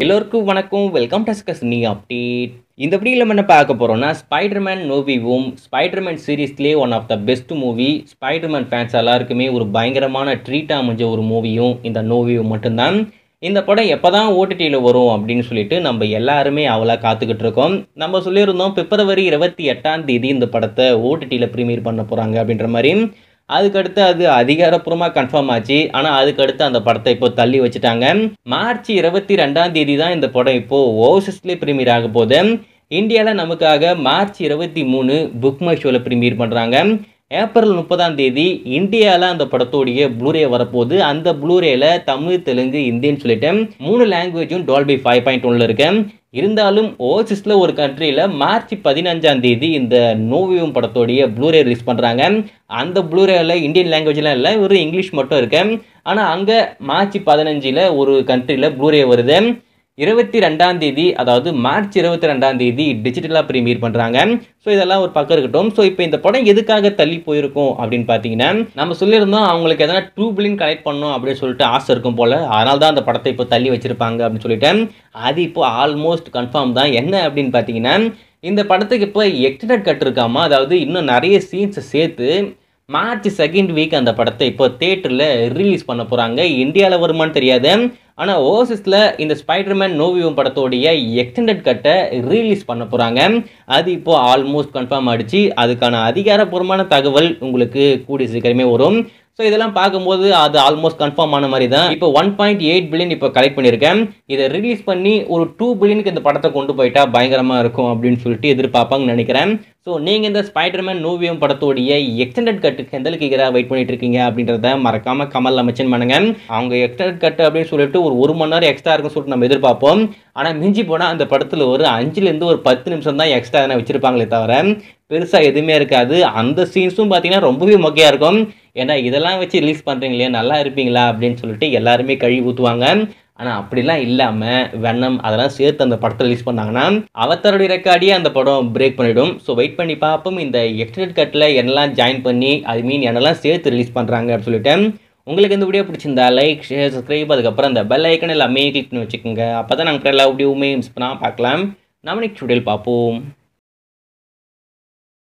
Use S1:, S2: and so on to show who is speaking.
S1: எல்லோருக்கும் வணக்கம் வெல்கம் டஸ்கஸ் நீ அப்டேட் இந்த வீடியோவில் நம்ம என்ன பார்க்க போகிறோம்னா ஸ்பைடர்மேன் நோவிவும் ஸ்பைடர்மேன் சீரீஸ்லேயே one of the best movie Spiderman fans எல்லாருக்குமே ஒரு பயங்கரமான ட்ரீட்டாக அமைஞ்ச ஒரு மூவியும் இந்த நோவியூ மட்டும்தான் இந்த படம் எப்போ தான் ஓடிடியில் வரும் அப்படின்னு சொல்லிட்டு நம்ம எல்லாருமே அவளாக காத்துக்கிட்டு இருக்கோம் நம்ம சொல்லியிருந்தோம் பிப்ரவரி இருபத்தி எட்டாம் தேதி இந்த படத்தை ஓடிடியில் ப்ரீமியர் பண்ண போகிறாங்க அப்படின்ற மாதிரி அதுக்கடுத்து அது அதிகாரப்பூர்வமாக கன்ஃபார்ம் ஆச்சு ஆனால் அதுக்கடுத்து அந்த படத்தை இப்போ தள்ளி வச்சுட்டாங்க மார்ச் இருபத்தி ரெண்டாம் தேதி தான் இந்த படம் இப்போது ஓவர்சஸ்லேயே ப்ரீமியர் ஆக போகுது இந்தியாவில் நமக்காக மார்ச் இருபத்தி மூணு புக் மை ஷோவில் ப்ரீமியர் பண்ணுறாங்க ஏப்ரல் முப்பதாம் தேதி இந்தியாவில் அந்த படத்தோடைய ப்ளூரே வரப்போகுது அந்த ப்ளூரேல தமிழ் தெலுங்கு இந்தின்னு சொல்லிட்டு மூணு லாங்குவேஜும் டால்பி ஃபைவ் பாயிண்ட் ஒன்ல இருக்கு இருந்தாலும் ஓசிஸில் ஒரு கண்ட்ரியில் மார்ச் பதினஞ்சாம் தேதி இந்த நோவியம் படத்தோடைய ப்ளூரே ரிலீஸ் பண்ணுறாங்க அந்த ப்ளூரேல இந்தியன் லாங்குவேஜ்லாம் இல்லை ஒரு இங்கிலீஷ் மட்டும் இருக்கு ஆனால் அங்கே மார்ச் பதினஞ்சில் ஒரு கண்ட்ரியில் ப்ளூரே வருது இருபத்தி ரெண்டாம் தேதி அதாவது மார்ச் இருபத்தி ரெண்டாம் தேதி டிஜிட்டலாக ப்ரீமியர் பண்ணுறாங்க ஸோ இதெல்லாம் ஒரு பக்கம் இருக்கட்டும் ஸோ இப்போ இந்த படம் எதுக்காக தள்ளி போயிருக்கும் அப்படின்னு பார்த்தீங்கன்னா நம்ம சொல்லியிருந்தோம் அவங்களுக்கு எதனா டூ பில்லியன் கலெக்ட் பண்ணணும் அப்படின்னு சொல்லிட்டு ஆசை இருக்கும் போல் அதனால தான் அந்த படத்தை இப்போ தள்ளி வச்சிருப்பாங்க அப்படின்னு சொல்லிட்டு அது இப்போ ஆல்மோஸ்ட் கன்ஃபார்ம் தான் என்ன அப்படின்னு பார்த்தீங்கன்னா இந்த படத்துக்கு இப்போ எக்ஸ்டெண்டட் கட் இருக்காமா அதாவது இன்னும் நிறைய சீன்ஸை சேர்த்து மார்ச் செகண்ட் வீக் அந்த படத்தை இப்போ தேட்டரில் ரிலீஸ் பண்ண போகிறாங்க இந்தியாவில் வருமானு தெரியாது ஆனால் ஓசிஸில் இந்த ஸ்பைடர்மேன் நோவியம் படத்தோடைய எக்ஸ்டெண்டட் கட்டை ரிலீஸ் பண்ண போகிறாங்க அது இப்போது ஆல்மோஸ்ட் கன்ஃபார்ம் ஆகிடுச்சு அதுக்கான அதிகாரப்பூர்வமான தகவல் உங்களுக்கு கூடிய சீக்கிரமே வரும் ஸோ இதெல்லாம் பார்க்கும்போது அது ஆல்மோஸ்ட் கன்ஃபார்ம் ஆன மாதிரி தான் இப்போ ஒன் பாயிண்ட் எயிட் பில்லியன் இப்போ கலெக்ட் பண்ணியிருக்கேன் இதை ரிலீஸ் பண்ணி ஒரு டூ பில்லியனுக்கு இந்த படத்தை கொண்டு போயிட்டா பயங்கரமாக இருக்கும் அப்படின்னு சொல்லிட்டு எதிர்பார்ப்பாங்கன்னு நினைக்கிறேன் ஸோ நீங்கள் இந்த ஸ்பைடர்மேன் நோவியம் படத்தோடைய எக்ஸ்டெண்டட் கட்டுக்கு எந்த அளவுக்கு வெயிட் பண்ணிட்டு இருக்கீங்க அப்படின்றத மறக்காம கமலில் மென்ஷன் பண்ணுங்க அவங்க எக்ஸ்டெண்டட் கட்டு அப்படின்னு சொல்லிட்டு ஒரு ஒரு மணி நேரம் எக்ஸ்ட்ரா இருக்குன்னு சொல்லிட்டு நம்ம எதிர்பார்ப்போம் ஆனால் மிஞ்சி போனால் அந்த படத்தில் ஒரு அஞ்சுலேருந்து ஒரு பத்து நிமிஷம் தான் எக்ஸ்ட்ரா எதனா வச்சிருப்பாங்களே தவிர பெருசாக எதுவுமே இருக்காது அந்த சீன்ஸும் பார்த்தீங்கன்னா ரொம்பவே மொக்கையாக இருக்கும் ஏன்னா இதெல்லாம் வச்சு ரிலீஸ் பண்ணுறீங்களே நல்லா இருப்பீங்களா அப்படின்னு சொல்லிட்டு எல்லாருமே கழுவி ஊற்றுவாங்க ஆனால் அப்படிலாம் இல்லாமல் வெண்ணம் அதெல்லாம் சேர்த்து அந்த படத்தை ரிலீஸ் பண்ணாங்கன்னா அவத்தருடைய ரெக்கார்டியே அந்த படம் பிரேக் பண்ணிடும் ஸோ வெயிட் பண்ணி பார்ப்போம் இந்த எக்ஸ்டெட் கட்டில் என்னெல்லாம் ஜாயின் பண்ணி ஐ மீன் என்னெல்லாம் சேர்த்து ரிலீஸ் பண்ணுறாங்க அப்படின்னு சொல்லிட்டு உங்களுக்கு இந்த வீடியோ பிடிச்சிருந்தா லைக் ஷேர் சப்ஸ்கிரைப் அதுக்கப்புறம் அந்த பெல் ஐக்கன் எல்லாமே கிளிக் பண்ணி வச்சுக்கோங்க அப்போ தான் நாங்கள் எல்லா வீடியோவுமே மிஸ் பண்ணால் பார்க்கலாம் நம்ம நெக்ஸ்ட் வீடியோவில் பார்ப்போம்